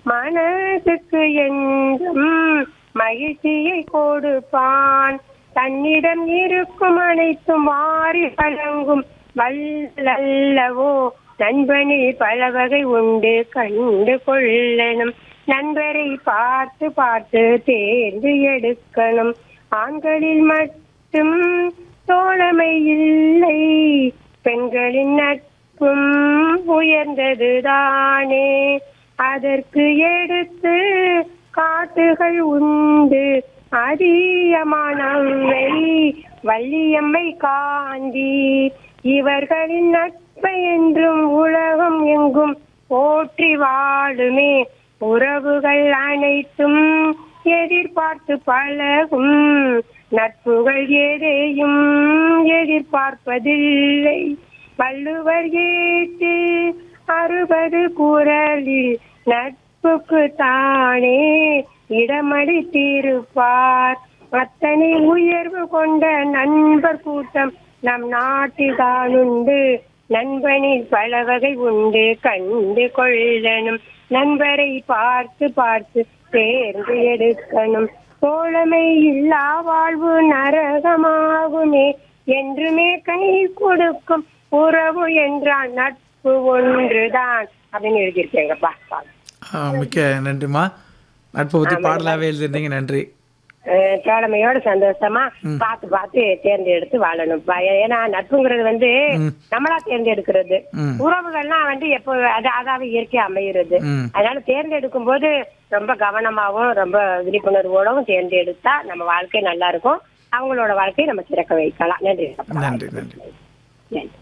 மனதுக்கு என்றும் மகிழ்ச்சியை கொடுப்பான் தன்னிடம் இருக்கும் அனைத்தும் வாரி வழங்கும் வல்லல்லவோ நண்பனில் பல வகை உண்டு கண்டு கொள்ளணும் நண்பரை பார்த்து பார்த்து தேர்ந்து எடுக்கணும் ஆண்களில் மட்டும் தோழமை இல்லை பெண்களின் நட்பும் உயர்ந்ததுதானே அதற்கு எடுத்து காட்டுகள் உண்டு அதிகமானவை வள்ளியம்மை காந்தி இவர்களின் நட்பை என்றும் உலகம் எங்கும் போற்றி வாழுமே உறவுகள் அனைத்தும் எதிர்பார்த்து பழகும் நட்புகள் எதையும் எதிர்பார்ப்பதில்லை வள்ளுவர் ஏற்று அறுபது குரலில் நட்புக்கு தானே இடமளித்திருப்பார் அத்தனை உயர்வு கொண்ட நண்பர் கூட்டம் நம் நாட்டில் தானுண்டு நண்பனில் பல வகை உண்டு கண்டு கொள்ளணும் நண்பரை பார்த்து பார்த்து தேர்ந்து எடுக்கணும் தோழமை இல்லா வாழ்வு நரகமாகுமே என்றுமே கை கொடுக்கும் உறவு என்றால் நட்பு ஒன்றுதான் அப்படின்னு எழுதியிருக்கேங்கப்பா ஆ, மிக்க நன்றிம்மா நட்பை பற்றி பாடலாவே எழுதிருந்தீங்க நன்றி அஹ் தோழமையோட சந்தோஷமா பார்த்து பார்த்து தேர்ந்தெடுத்து வாழணும்ப்பா ஏன்னா நட்புங்கிறது வந்து நம்மளா தேர்ந்தெடுக்கிறது ம். உறவுகள்லாம் வந்து எப்போ அது அதாவது இயற்கையா அமைகிறது ம் அதனால தேர்ந்தெடுக்கும் போது ரொம்ப கவனமாவும் ரொம்ப விழிப்புணர்வோடவும் தேர்ந்தெடுத்தா நம்ம வாழ்க்கை நல்லா இருக்கும் அவங்களோட வாழ்க்கையை நம்ம சிறக்க வைக்கலாம் நன்றி நன்றி நன்றி நன்றி